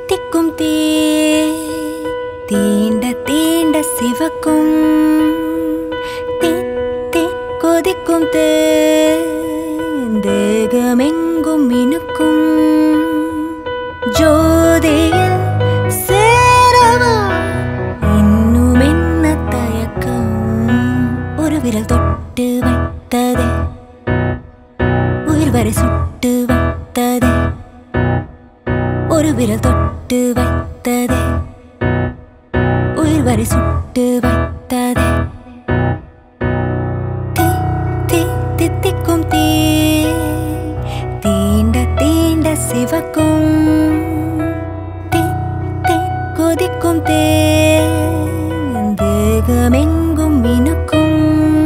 தித்திக்கும் தீ தீண்ட தீண்ட சிவக்கும் தீ தீ கொதிக்கும் தே தேகமெங்கும் மினுக்கும் ஜோதியில் சேரவா இன்னும் என்ன தயக்கம் ஒரு விரல் தொட்டு வைத்ததே உயிர் வரை சுட்டு வைத்ததே ஒரு விரல் தொட்டு வைத்ததே உயிர் வரை சுட்டு வைத்ததே தீ தீ தித்திக்கும் தீ தீண்ட தீண்ட சிவக்கும் தீ தீ கொதிக்கும் தே தேகமெங்கும் மினுக்கும்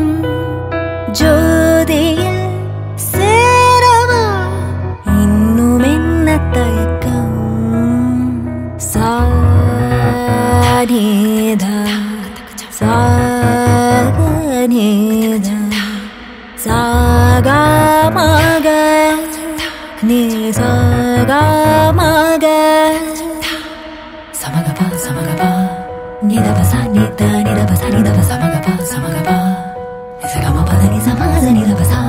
ஜோதியில் சேரவா இன்னும் என்ன தயக்கம் சாரேதா சாகனேதா சாகமாக நீ சாகமாக சமகபா சமகபா நிதபச நித நிதபச நிதப சமகபா சமகபா நிசகம பத நிசமாத நிதபசா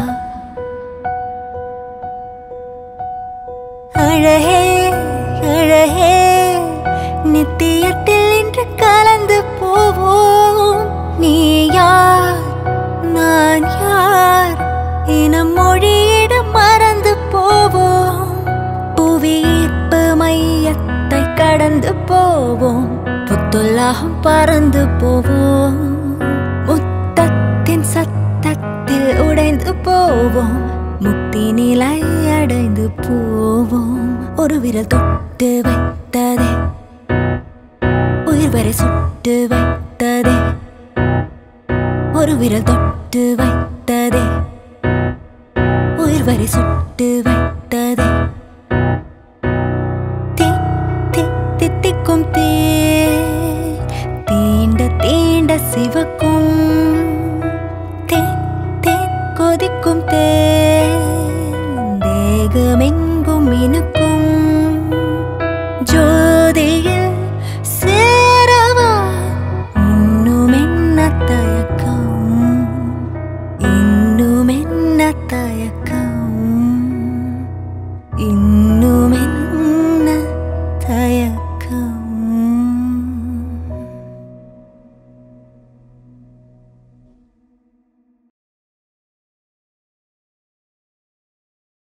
அழகே அழகே நித்தியத்தில் இன்று கலந்து போவோம் நீ யார் நான் யார் இனம் மொழியிட மறந்து போவோம் புவியீர்ப்பு மையத்தை கடந்து போவோம் புத்துல்லாகம் பறந்து போவோம் முத்தத்தின் சத்தத்தில் உடைந்து போவோம் முக்தி நிலை அடைந்து போவோம் ஒரு விரல் தொட்டு வைத்ததே உயிர் வரை சுட்டு வைத்ததே ஒரு விரல் தொட்டு வைத்ததே உயிர் வரை சுட்டு வைத்ததே